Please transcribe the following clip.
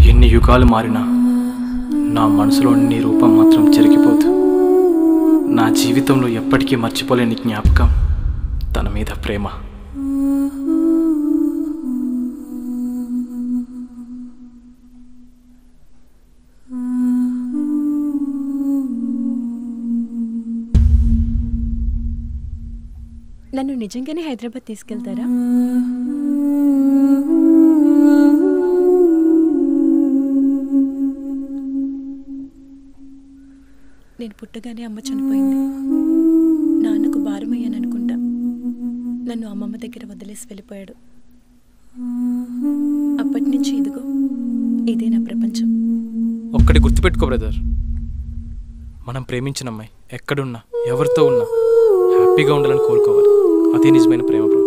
ఎన్ని యుగాలు మారినా నా మనసులో నీ రూపం మాత్రం చెరిగిపోదు నా జీవితంలో ఎప్పటికీ మర్చిపోలేని జ్ఞాపకం తన మీద ప్రేమ నన్ను నిజంగానే హైదరాబాద్ తీసుకెళ్తారా నేను పుట్టగానే అమ్మ చనిపోయింది నాన్నకు భారమయ్యాను అనుకుంటా నన్ను అమ్మమ్మ దగ్గర వదిలేసి వెళ్ళిపోయాడు అప్పటి నుంచి ఇదిగో ఇదే నా ప్రపంచం ఒక్కటి గుర్తుపెట్టుకో బ్రదర్ మనం ప్రేమించిన అమ్మాయి ఎక్కడున్నా ఎవరితో ఉన్నా హ్యాపీగా ఉండాలని కోరుకోవాలి అదే నిజమైన ప్రేమ బ్రో